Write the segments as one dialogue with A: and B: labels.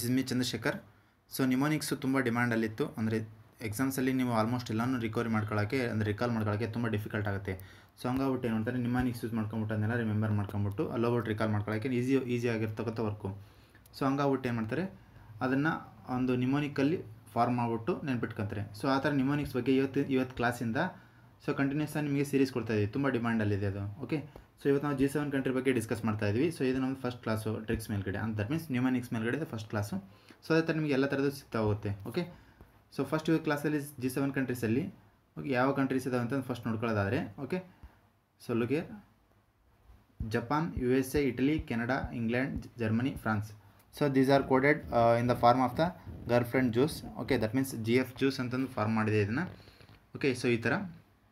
A: this is me Chandrashekar so mnemonics ತುಂಬ ಡಿಮ್ಯಾಂಡಲ್ಲಿತ್ತು ಅಂದರೆ ಎಕ್ಸಾಮ್ಸಲ್ಲಿ ನೀವು ಆಲ್ಮೋಸ್ಟ್ ಎಲ್ಲನೂ ರಿಕವರಿ ಮಾಡ್ಕೊಳ್ಳೋಕ್ಕೆ ಅಂದರೆ ರಿಕಾಲ್ ಮಾಡ್ಕೊಳ್ಳೋಕ್ಕೆ ತುಂಬ ಡಿಫಿಕಲ್ಟ್ ಆಗುತ್ತೆ ಸೊ ಹಂಗಾಗ್ಬಿಟ್ಟು ಏನು ಮಾಡ್ತಾರೆ ನಿಮಾನಿಕ್ಸ್ ಯೂಸ್ ಮಾಡ್ಕೊಂಬಿಟ್ಟು ಅದನ್ನೆಲ್ಲ ರಿಮೆಂಬರ್ ಮಾಡ್ಕೊಂಬಿಟ್ಟು ಅಲ್ಲೋಗ್ಬಿಟ್ಟು ರಿಕಾಲ್ ಮಾಡ್ಕೊಳ್ಳೋಕ್ಕೆ ಈಸಿ ಈಸಿ ಆಗಿರ್ತಕ್ಕಂಥ ವರ್ಕು ಸೊ ಹಂಗಾಗ್ಬಿಟ್ಟು ಏನು ಮಾಡ್ತಾರೆ ಅದನ್ನು ಒಂದು ನಿಮೋನಿಕಲ್ಲಿ ಫಾರ್ಮ್ ಮಾಡಿಬಿಟ್ಟು ನೆನ್ಪಿಟ್ಕೊಂತಾರೆ ಸೊ ಆ ಥರ ನಿಮೋನಿಕ್ಸ್ ಬಗ್ಗೆ ಇವತ್ತು ಇವತ್ತು ಕ್ಲಾಸಿಂದ ಸೊ ಕಂಟಿನ್ಯೂಸ್ ಆಗಿ ನಿಮಗೆ ಸೀರೀಸ್ ಕೊಡ್ತಾ ಇದ್ದೀವಿ ತುಂಬ ಡಿಮ್ಯಾಂಡಲ್ಲಿದೆ ಅದು ಓಕೆ ಸೊ ಇವತ್ತು ನಾವು ಜಿ ಸೆವೆನ್ ಕಂಟ್ರಿ ಬಗ್ಗೆ ಡಿಸ್ಕಸ್ ಮಾಡ್ತಾ ಇದ್ವಿ ಸೊ ಇದು ನಮ್ಮ ಫಸ್ಟ್ ಕ್ಲಾಸು ಟ್ರಿಕ್ಸ್ ಮೇಲ್ಗಡೆ ಅಂತ ದಟ್ ಮೀನ್ಸ್ ನ್ಯೂಮನಿಕ್ಸ್ ಮೇಲ್ಗಡೆ ಫಸ್ಟ್ ಕ್ಲಾಸು ಸೊ ಅದೇ ಥರ ನಿಮಗೆ ಎಲ್ಲ ಥರದ್ದು ಸಿಗ್ತಾ ಹೋಗುತ್ತೆ ಓಕೆ ಸೊ ಫಸ್ಟ್ ಇವತ್ತು ಕ್ಲಾಸಲ್ಲಿ ಜಿ ಸೆವೆನ್ ಕಂಟ್ರೀಸಲ್ಲಿ ಓಕೆ ಯಾವ ಕಂಟ್ರೀಸ್ ಇದಾವೆ ಅಂತ ಫಸ್ಟ್ ನೋಡ್ಕೊಳ್ಳೋದಾದರೆ ಓಕೆ ಸೊ ಲುಗೆ Japan U S A Italy Canada England Germany France so these are coded in the form of the girl friend juice okay that means G F juice ಅಂತಂದು form ಮಾಡಿದೆ ಇದನ್ನು okay so ಈ ಥರ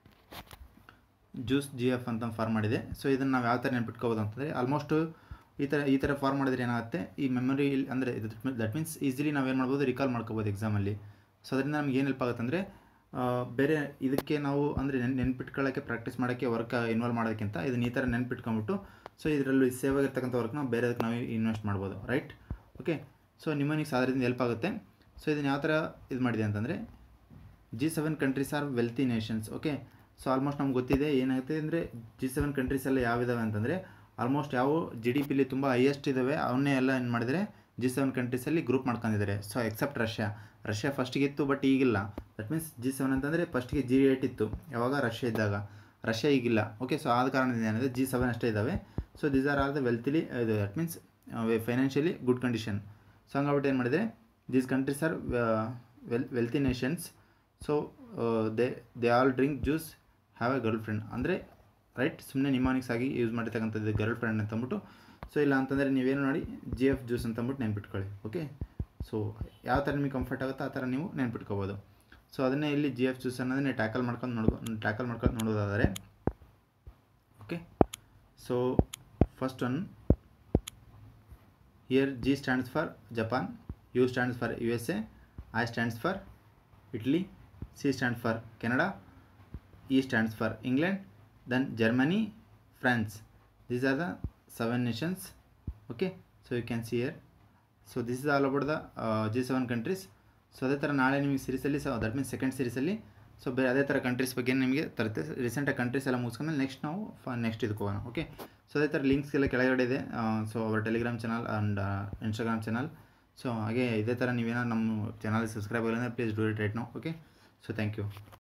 A: juice G F ಅಂತ form ಮಾಡಿದೆ so ಇದನ್ನು ನಾವು ಯಾವ ಥರ ನೆನ್ಪಿಟ್ಕೋಬೋದು ಅಂತಂದರೆ ಆಲ್ಮೋಸ್ಟು ಈ ಥರ ಈ ಥರ ಫಾರ್ಮ್ ಮಾಡಿದ್ರೆ ಏನಾಗುತ್ತೆ ಈ ಮೆಮೊರಿ ಅಂದರೆ ದಟ್ ಮೀನ್ಸ್ ಈಸಿಲಿ ನಾವೇನು ಮಾಡ್ಬೋದು ರಿಕಾಲ್ ಮಾಡ್ಕೋಬೋದು ಎಕ್ಸಾಮಲ್ಲಿ ಸೊ ಅದರಿಂದ ನಮ್ಗೆ ಏನು ಹೆಲ್ಪ್ ಆಗುತ್ತೆ ಅಂದರೆ ಬೇರೆ ಇದಕ್ಕೆ ನಾವು ಅಂದರೆ ನೆನ್ ನೆನ್ಪಿಟ್ಕೊಳ್ಳೋಕ್ಕೆ ಪ್ರಾಕ್ಟೀಸ್ ಮಾಡೋಕ್ಕೆ ವರ್ಕ್ ಇನ್ವಾಲ್ವ್ ಮಾಡೋದಕ್ಕಿಂತ ಇದನ್ನ ಈ ಥರ ನೆನ್ಪಿಟ್ಕೊಂಬಿಟ್ಟು ಸೊ ಇದರಲ್ಲಿ ಸೇವ್ ಆಗಿರ್ತಕ್ಕಂಥ ವರ್ಕ್ ನಾವು ಬೇರೆದಕ್ಕೆ ನಾವು ಇನ್ವೆಸ್ಟ್ ಮಾಡ್ಬೋದು ರೈಟ್ ಓಕೆ ಸೊ ನಿಮ್ಮನಿಗೆ ಅದರಿಂದ ಹೆಲ್ಪ್ ಆಗುತ್ತೆ ಸೊ ಇದನ್ನು ಯಾವ ಥರ ಇದು ಮಾಡಿದೆ ಅಂತಂದರೆ G seven countries are wealthy nations okay so almost ನಮ್ಗೆ ಗೊತ್ತಿದೆ ಏನಾಗುತ್ತೆ ಅಂದರೆ ಜಿ ಸೆವೆನ್ ಕಂಟ್ರೀಸ್ ಎಲ್ಲ ಯಾವಿದಾವೆ ಅಂತಂದರೆ ಆಲ್ಮೋಸ್ಟ್ ಯಾವ ಜಿ ಡಿ ಪಿಲಿ ತುಂಬ ಹೈಯೆಸ್ಟ್ ಇದ್ದಾವೆ ಅವನ್ನೇ ಎಲ್ಲ ಏನು ಮಾಡಿದರೆ ಜಿ ಸೆವೆನ್ ಕಂಟ್ರೀಸಲ್ಲಿ ಗ್ರೂಪ್ ಮಾಡ್ಕೊಂಡಿದ್ದಾರೆ ಸೊ ಎಕ್ಸೆಪ್ಟ್ ರಷ್ಯಾ ರಷ್ಯಾ ಫಸ್ಟಿಗೆ ಇತ್ತು ಬಟ್ ಈಗಿಲ್ಲ ದಟ್ ಮೀನ್ಸ್ ಜಿ ಸೆವೆನ್ ಅಂತಂದರೆ ಫಸ್ಟಿಗೆ ಜಿ ಏಟ್ ಇತ್ತು ಯಾವಾಗ ರಷ್ಯಾ ಇದ್ದಾಗ ರಷ್ಯಾ ಈಗಿಲ್ಲ ಓಕೆ ಸೊ ಆದ ಕಾರಣದಿಂದ ಏನಿದೆ ಜಿ ಸೆವೆನ್ ಅಷ್ಟೇ ಇದ್ದಾವೆ so these are are the ವೆಲ್ತಿಲಿ ಇದು that means financially good condition so ಹಂಗಾಗ್ಬಿಟ್ಟು ಏನು ಮಾಡಿದರೆ these countries are well wealthy nations so they they all drink juice have a girl friend ಅಂದರೆ ರೈಟ್ ಸುಮ್ಮನೆ ನಿಮಾನಿಕ್ಸ್ ಆಗಿ ಯೂಸ್ ಮಾಡಿರ್ತಕ್ಕಂಥದ್ದು ಗರ್ಲ್ ಫ್ರೆಂಡ್ ಅಂತಂದ್ಬಿಟ್ಟು ಸೊ ಇಲ್ಲ ಅಂತಂದರೆ ನೀವೇನು ನೋಡಿ ಜಿ ಎಫ್ ಜ್ಯೂಸ್ ಅಂತಂದ್ಬಿಟ್ಟು ನೆನ್ಪಿಟ್ಕೊಳ್ಳಿ ಓಕೆ ಸೊ ಯಾವ ಥರ ನಿಮಗೆ ಕಂಫರ್ಟ್ ಆಗುತ್ತೋ ಆ ಥರ ನೀವು ನೆನ್ಪಿಟ್ಕೋಬೋದು ಸೊ ಅದನ್ನೇ ಇಲ್ಲಿ ಜಿ ಎಫ್ ಜ್ಯೂಸ್ ಅನ್ನೋದನ್ನೇ ಟ್ಯಾಕಲ್ ಮಾಡ್ಕೊಂಡು ನೋಡ್ಕೊ ಟ್ಯಾಕಲ್ ಮಾಡ್ಕೊಂಡು ನೋಡೋದಾದರೆ okay so first one here G stands for Japan U stands for U S A I stands for Italy C stands for Canada E stands for England then Germany France these are the seven nations okay so you can see here so this is all about the G seven countries so ಅದೇ ಥರ ನಾಳೆ ನಿಮಗೆ ಸೀರೀಸಲ್ಲಿ so that means second ಸೀರೀಸಲ್ಲಿ so ಬೇರೆ ಅದೇ ಥರ countries ಬಗ್ಗೆ ನಿಮಗೆ ತರುತ್ತೆ ರೀಸೆಂಟಾಗಿ ಕಂಟ್ರೀಸ್ ಎಲ್ಲ ಮುಗಿಸ್ಕೊಂಡ್ಮೇಲೆ ನೆಕ್ಸ್ಟ್ ನಾವು ಫ ನೆಕ್ಸ್ಟ್ ಇದಕ್ಕೆ ಹೋಗೋಣ ಓಕೆ ಸೊ ಅದೇ ಥರ ಲಿಂಕ್ಸ್ ಎಲ್ಲ ಕೆಳಗಡೆ ಇದೆ ಸೊ ಅವರ Telegram channel and Instagram channel so ಹಾಗೆ ಇದೇ ಥರ ನೀವೇನೋ ನಮ್ಮ ಚಾನಲ್ ಸಬ್ಸ್ಕ್ರೈಬ್ ಆಗಿಲ್ಲ ಅಂದರೆ please do it right no okay so thank you